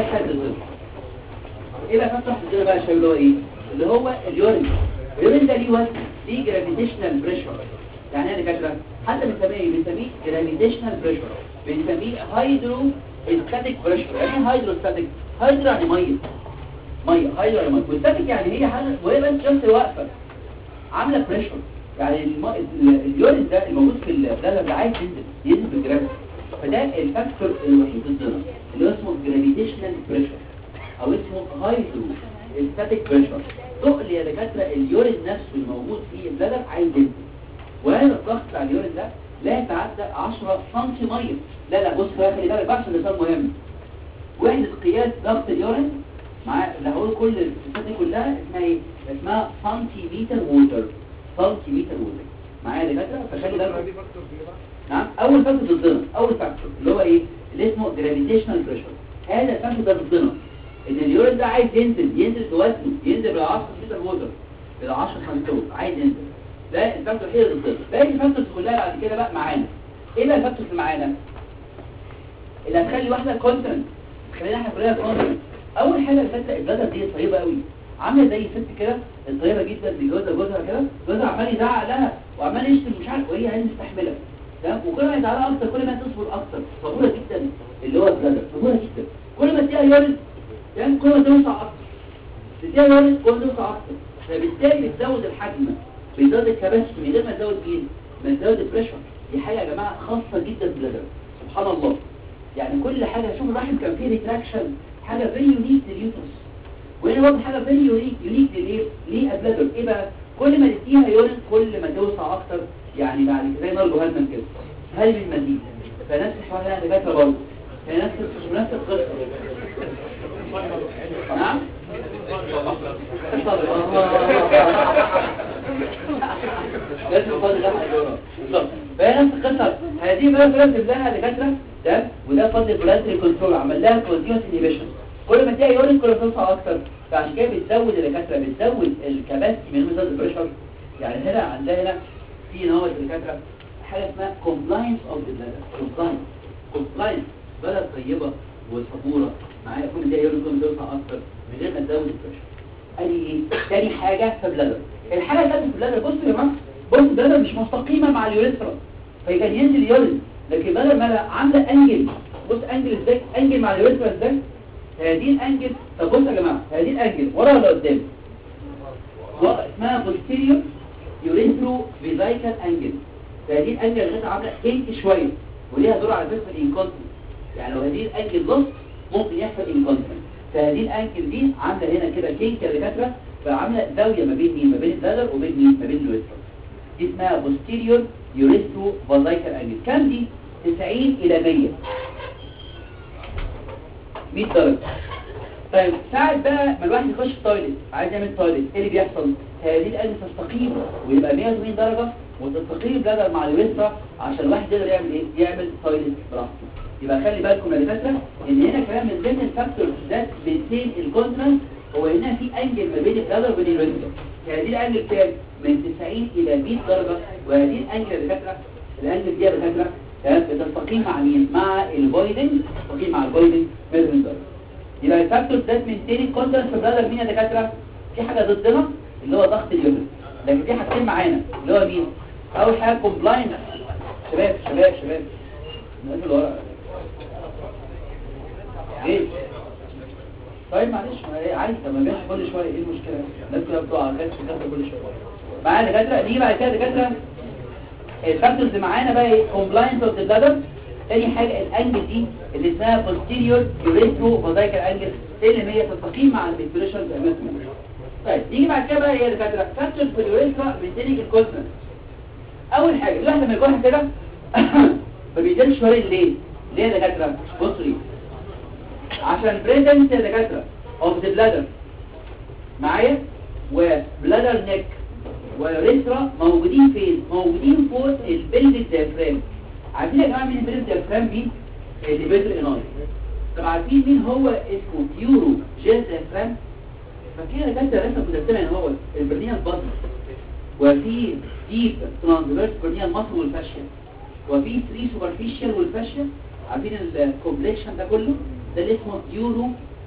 حد الضغط ايه بقى فتح الضغط بقى شايف اللي هو ايه اللي هو اليورين اليورين ده ليه وزن ليه جرافيتيشنال بريشر يعني ايه كده حتى بنسميه ايه بنسميه جرافيتيشنال بريشر بنسميه هايدرو ستاتيك بريشر يعني ايه هايدرو ستاتيك هايدرو يعني ميه ميه هايدرو يعني ميه والستاتيك يعني هي حاجه وهي بس جنب واقفه عامله بريشر يعني الم... ال- اليورين ده الموجود في البلد اللي عايز ينزل ينزل بالجرافيتي فده الفاكتور الوحيد ضدنا اللي هو اسمه جرافيتيشنال بريشر او اسمه هايدرو ستاتيك بريشر تقل يا دكاتره اليورين نفسه الموجود في البلد عايز ينزل وهذا الضغط بتاع اليورين ده لا يتعدى 10 سم ميه لا لا بص بقى خلي بالك بقى عشان ده مهم وحده قياس ضغط اليورين مع اللي هقول كل الستات دي كلها اسمها ايه اسمها سنتيمتر ووتر سنتيمتر ووتر معايا يا دكاتره فخلي بالك نعم اول فاكتور ضدنا اول فاكتور اللي هو ايه اللي اسمه جرافيتيشنال بريشر هذا الفاكتور ده ضدنا ان اليورين ده عايز ينزل ينزل بوزنه ينزل بال 10 لتر ووتر بال 10 سنتوم عايز ينزل ده الفاكتور الوحيد اللي ضدنا باقي الفاكتورز كلها بعد كده بقى معانا ايه بقى الفاكتورز اللي معانا اللي هتخلي واحده كونتنت خلينا احنا كلنا كونتنت اول حاجه الفتره البلده دي طيبه قوي عامله زي ست كده الطيبه جدا بجوزها جوزها كده جوزها عمال يزعق لها وعمال يشتم مش عارف وهي هي مستحمله تمام وكل ما يزعلها اكتر كل ما تصبر اكتر صبوره جدا اللي هو البلده صبوره جدا كل ما تلاقيها يرد تمام كل ما توسع اكتر تلاقيها يرد كل ما توسع اكتر فبالتالي بتزود الحجم بتزود الكباسيتي من غير ما تزود مين ما تزود البريشر دي حاجه يا جماعه خاصه جدا بالبلده سبحان الله يعني كل حاجه شوف الرحم كان فيه ريتراكشن حاجه فيري يونيك لليوترس وهنا برضه حاجه فيري يونيك يونيك للايه للبلادر ايه بقى كل ما تديها يورين كل ما توسع اكتر يعني بعد كده زي نار جهنم كده هل من مزيد فنفس الحوار هنا دكاتره برضه هي نفس نفس القصه نعم لازم الفضل ده هيدورها بالظبط فهي نفس القصه هذه بقى بلاد لها دكاتره ده وده فضل بلاد كنترول عمل لها كونتينوس انهبيشن كل ما تلاقي يورين كل ما توسع اكتر فعشان كده بتزود الدكاتره بتزود الكباسيتي من مزاد البريشر يعني هنا عندنا هنا في نوع الدكاتره حاجه اسمها كومبلاينس اوف ذا بلادر كومبلاينس كومبلاينس بلد طيبه وصبوره معايا كل ده يورين كل ما توسع اكتر من غير ما تزود البريشر ادي ايه تاني حاجه في بلادر الحاجه الثالثه في بلادر بصوا يا جماعه بص بلادر مش مستقيمه مع اليوريثرا فكان ينزل يورين لكن بدل ما أنا عامله انجل بص انجل ازاي انجل مع اليوريثرا ازاي هذه الانجل طب بصوا يا جماعه هذه الانجل ورا ولا قدام ورا اسمها posterior urethrovesical angle هذه الانجل اللي عامله كينك شويه وليها دور على فكره الانكونتنس يعني لو هذه الانجل لوست ممكن يحصل انكونتنس فهذه الانجل دي عامله هنا كده كينك يا دكاتره فعامله زاويه ما بين مين ما بين البلدر وبين مين ما بين اليوريثرا دي اسمها posterior urethrovesical angle كام دي 90 الى 100 100 درجة طيب ساعة بقى ما الواحد يخش التويلت عايز يعمل تويلت ايه اللي بيحصل هذه القلب تستقيم ويبقى 180 درجة وتستقيم بدل مع الويسرا عشان الواحد يقدر يعمل ايه يعمل تويلت براحته يبقى خلي بالكم يا دكاتره ان هنا كمان من ضمن الفاكتورز ذات بتسين الكونترنس هو هنا في انجل ما بين البلادر وبين الويسرا هذه الانجل كام من 90 الى 100 درجة وهذه الانجل يا دكاتره الانجل دي يا دكاتره تمام بتستقيم مع مين مع البويدنج تستقيم مع البويدنج 180 درجة يبقى الفاكتور ده مينتيننج كونتنس في البلادر مين يا دكاتره في حاجه ضدنا اللي هو ضغط اليورين لكن في حاجتين معانا اللي هو مين اول حاجه كومبلاينس شباب شباب شباب الناس اللي ورا ايه طيب معلش ما هي عادي طب ما بيحصل كل شويه ايه المشكله الناس كلها بتقع على الكاس كل شويه معانا دكاتره نيجي بعد كده دكاتره الفاكتورز اللي معانا بقى ايه كومبلاينس اوف ذا بلادر تاني حاجة الانجل دي اللي اسمها posterior urethrovesical angle اللي هي تستقيم مع الانفليشن امامنا طيب نيجي بعد كده بقى ايه اللي كاتره فاكتور في اليوريثرا بيديني الكونتنس اول حاجه الواحد لما يكون كده ما بيدينش ورين ليه ليه يا دكاتره بصوا ليه عشان بريزنت يا دكاتره اوف ذا بلادر معايا وبلادر نيك ويوريثرا موجودين فين موجودين فوق البلفيك ديافرام عارفين يا جماعه مين البلفيك ديافرام مين اللي بيدر اناي طب عارفين مين هو اسمه تيورو جيل ديافرام فكده كانت الرسمه كنت بتسمع ان هو البرنيال بطن وفي ديب ترانسفيرس برنيال مصر والفاشيا وفي 3 سوبرفيشال والفاشيا عارفين الكومبليكشن ده كله ده اللي اسمه يورو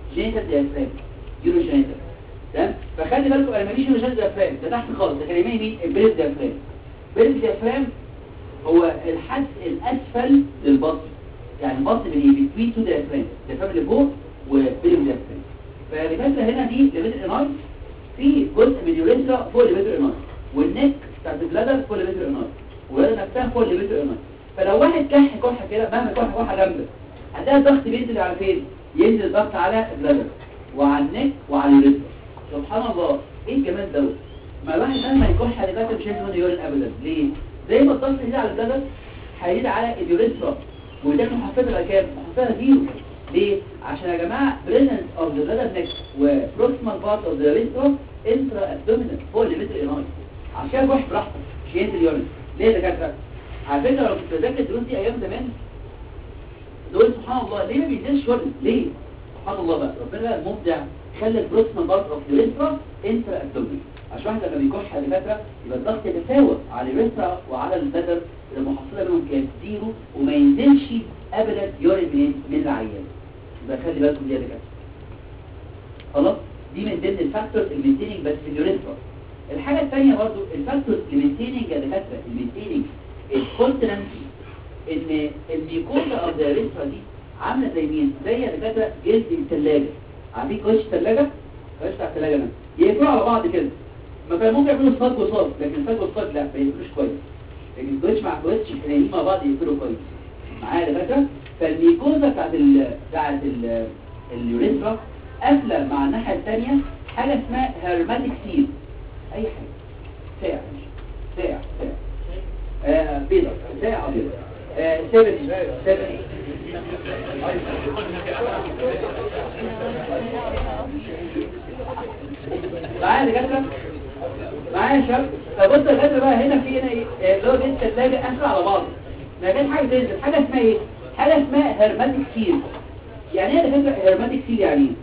جينيتال ديافرام يورو جينيتال تمام فخلي بالكم انا ماليش يورو جينيتال ديافرام ده تحت خالص ده كان يمين مين البريد ديافرام البريد ديافرام هو الحد الاسفل للبطن يعني البطن اللي بين تو ديافرام الديافرام اللي فوق وبين ديافرام فالفكره هنا دي ليفيتر اناي في جزء من اليوريثرا فوق الليفيتر اناي والنك بتاعت البلادر فوق الليفيتر اناي والبلادر نفسها فوق الليفيتر اناي فلو واحد كح كحه كده مهما كح كحه جامده هتلاقي الضغط بينزل على فين ينزل الضغط على البلادر وعلى النك وعلى اليوريثرا سبحان الله ايه الجمال دوت ما الواحد مهما يكح دلوقتي مش هينزل يورين ابدا ليه زي ما الضغط يزيد على البلادر هيزيد على اليوريثرا وده المحفزه بقى كام محفزه زيرو ليه عشان يا جماعه presence of the bladder neck و proximal part of the urethra intra abdominal فوق الليمتر اناي عشان كده روح براحتك مش ينزل يورين ليه يا دكاتره على فكره لو كنت بذاكر الدروس دي ايام زمان دول سبحان الله ليه ما بينزلش يورين ليه سبحان الله بقى ربنا بقى مبدع خلى البروكسيمال بارت اوف اليوريثرا انترا ابدومينال عشان واحد لما بيكح على فكره يبقى الضغط يتساوى على اليوريثرا وعلى البدر المحصله بينهم كام زيرو وما ينزلش ابدا يورين من من العيان يبقى خلي بالكم دي يا دكاتره خلاص دي من ضمن الفاكتور المينتيننج بس في اليوريثرا الحاجه الثانيه برضو الفاكتور المينتيننج يا دكاتره المينتيننج الكونتنسي ان الميكوزا اوف ذا يوريثرا دي عامله زي مين زي يا دكاتره جلد الثلاجه عارفين كوش الثلاجه كوش بتاع الثلاجه ده يقفلوا على بعض كده ما كان ممكن يعملوا صاج وصاج لكن صاج وصاج لا ما يقفلوش كويس لكن كوش مع كوش الاثنين مع بعض يقفلوا كويس معايا يا دكاتره فالميكوزا بتاعت ال بتاعت ال اليوريثرا قافله مع الناحيه الثانيه حاجه اسمها هيرماتيك سيل اي حاجه ساعه ساعه ساعه آه بيضة ساعه بيضة آه سبن سبن معايا يا دكاتره معايا يا شباب فبص يا دكاتره بقى هنا في هنا ايه اللي هو دي الثلاجه قافله على بعض ما كان حاجه تنزل حاجه اسمها ايه حاجه اسمها هيرماتيك سيل يعني ايه يا دكاتره هيرماتيك سيل يعني ايه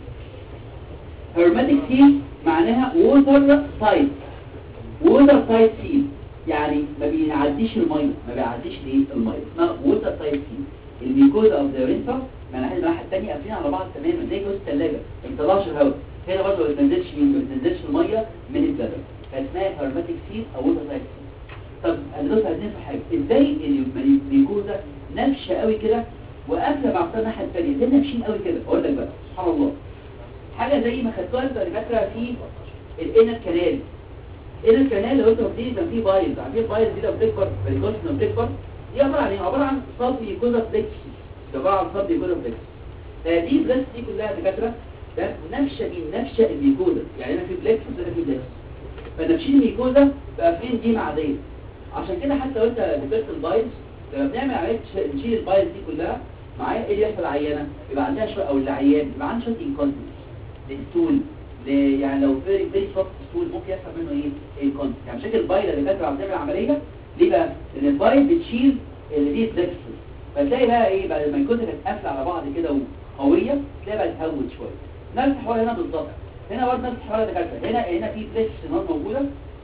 هيرماتيك سيل معناها ووتر تايت ووتر تايت سيل يعني ما بيعديش الميه ما بيعديش ليه الميه اسمها ووتر تايت سيل الميكوزا اوف ذا رينتر من ناحيه الناحيه الثانيه قافلين على بعض تماما زي جوز الثلاجه ما بيطلعش الهواء هنا برضه ما بتنزلش مين ما بتنزلش الميه من البلد فاسمها هيرماتيك سيل او ووتر تايت سيل طب انا بص عايزين في حاجه ازاي الميكوزا نفشه قوي كده وقافله مع الناحيه الثانيه زي نفشين قوي كده اقول لك بقى سبحان الله حاجه زي ما خدتوها انت اللي فاكره في الانر كانال الانر كانال لو انت واخدين كان فيه بايلز عارفين البايلز دي لو بتكبر بريكوشن لو بتكبر دي عباره عن ايه عباره عن صب يكوزا فليكس عباره عن صب يكوزا فليكس فدي بلس دي كلها دكاتره ده نفشه مين نفشه الميكوزا يعني هنا في فليكس وهنا في فليكس فنفشين الميكوزا بقى فين دي عاديه عشان كده حتى لو انت ذكرت البايلز لما بنعمل عمليه نشيل البايلز دي كلها معايا ايه اللي يحصل عيانه يبقى عندها شويه او العيان يبقى عنده شويه انكونتنس للستول يعني لو فيري فيري سوفت ستول ممكن يحصل منه ايه انكونتنس يعني شكل البايل اللي كانت عم تعمل عمليه ليه بقى لان البايل بتشيل اللي دي فليكسس فتلاقي بقى ايه بعد ما الكتله كانت قافله على بعض كده وقويه تلاقي بقى تهود شويه نفس الحوار هنا بالظبط هنا برضه نفس الحوار ده كده هنا هنا في فليكس موجوده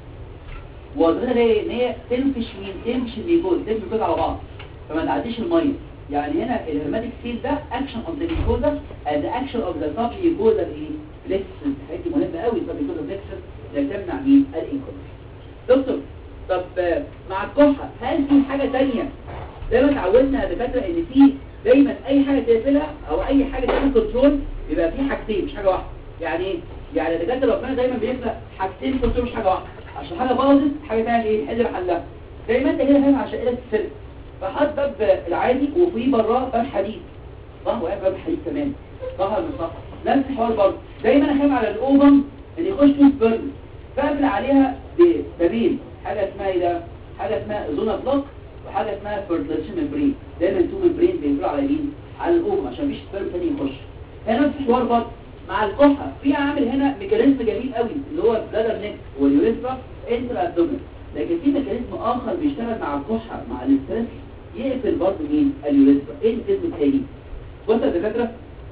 وقدرنا ليه ان هي تنفش مين تمشي الميكوز تمشي الميكوز على بعض فما تعديش الميه يعني هنا الهرماتيك سيل ده اكشن اوف ذا ميكوزا اند اكشن اوف ذا سب ميكوزا ايه فليكسس حاجه مهمه قوي سب ميكوزا فليكسس اللي تمنع مين الانكونس دكتور طب مع الكحه هل في حاجه ثانيه زي ما اتعودنا يا دكاتره ان في دايما اي حاجه تقفلها او اي حاجه تعمل كنترول بيبقى في حاجتين مش حاجه واحده يعني ايه يعني الدكاتره ربنا دايما بيخلق حاجتين كنترول مش حاجه واحده عشان حاجه باظت حاجه ثانيه ايه حل محلها زي ما انت كده فاهم عشان ايه السلك فحط باب العادي وفي براه باب حديد صح وقف باب حديد كمان صح ولا مش صح نفس الحوار برضه دايما انا خايف على الاوبن ان يخش فيه سبرم فاقفل عليها ببابين حاجه اسمها ايه ده حاجه اسمها زونا بلوك وحاجه اسمها فيرتيليشن ممبرين دايما تو ممبرين بيقفلوا على مين على الاوبن عشان مفيش سبرم ثاني يخش هنا نفس الحوار برضه مع الكحه في عامل هنا ميكانيزم جميل قوي اللي هو البلادر نيك واليوريثرا انتر ابدومين لكن في ميكانيزم اخر بيشتغل مع الكحه مع الاسترس يقفل برضه مين اليوريثرا ايه الميكانيزم التاني بص يا دكاتره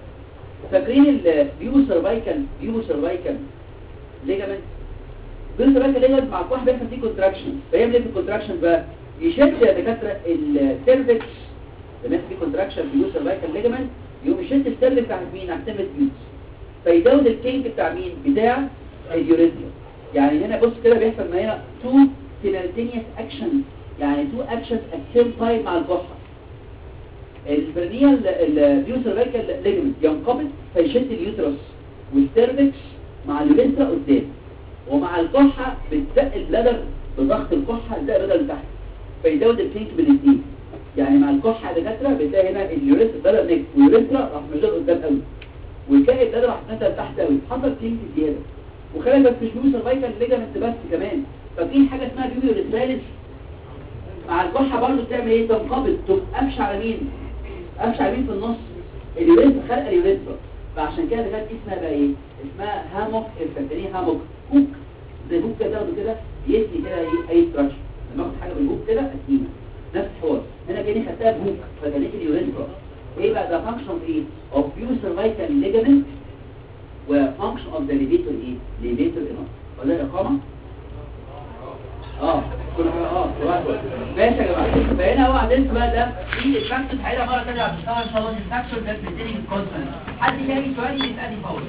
فاكرين البيو سيرفايكال بيو سيرفايكال ليجامنت بيو سيرفايكال ليجامنت مع الكحه بيحصل فيه كونتراكشن فيعمل ايه في الكونتراكشن بقى يشد يا دكاتره السيرفكس لما في كونتراكشن بيو سيرفايكال ليجامنت يقوم يشد السيرفكس تحت مين تحت البيوتس فيزود الكينج بتاع مين بتاع اليوريثرا يعني هنا بص كده بيحصل معايا تو simultaneous actions يعني تو actions at same time مع الكحه البرنيال البيوسرفيكال ليجمنت ينقبض فيشد اليوترس والسيرفكس مع اليوريثرا قدام ومع الكحه بتزق البلادر بضغط الكحه تزق البلادر لتحت فيزود الكينج بالاثنين يعني مع الكحه دكاتره بتلاقي هنا اليوريثرا بلادر نيك واليوريثرا راح مشدود قدام قوي وتلاقي البلادر راح نزل تحت قوي حصل كينج زياده وخلي بس مش بيوسرفيكال ليجمنت بس كمان ففي حاجه اسمها بيوسرفيكال مع الكحه برضه بتعمل ايه تنقبض تبقى قفش على مين قفش على مين في النص اليوريثرا خلق اليوريثرا فعشان كده كانت اسمها بقى ايه اسمها هاموك الفنتانيه هاموك هوك زي هوك كده تاخده كده يسني كده ايه اي ستراكشر لما اخد حاجه بالهوك كده اسنيها نفس الحوار هنا كاني خدتها بهوك فجالت اليوريثرا ايه بقى ده فانكشن ايه اوف بيو سيرفايكال ليجامنت وفانكشن اوف ذا ليفيتور ايه ليفيتور انر ولا اقامه اه كل حاجه اه واحد. ماشي يا جماعه فهنا هو عدلت بقى ده في الفاكتور هيدا مره ثانيه هتشتغل ان شاء الله الفاكتور ده بتديني الكونسنت حد تاني سؤال يسالني فوق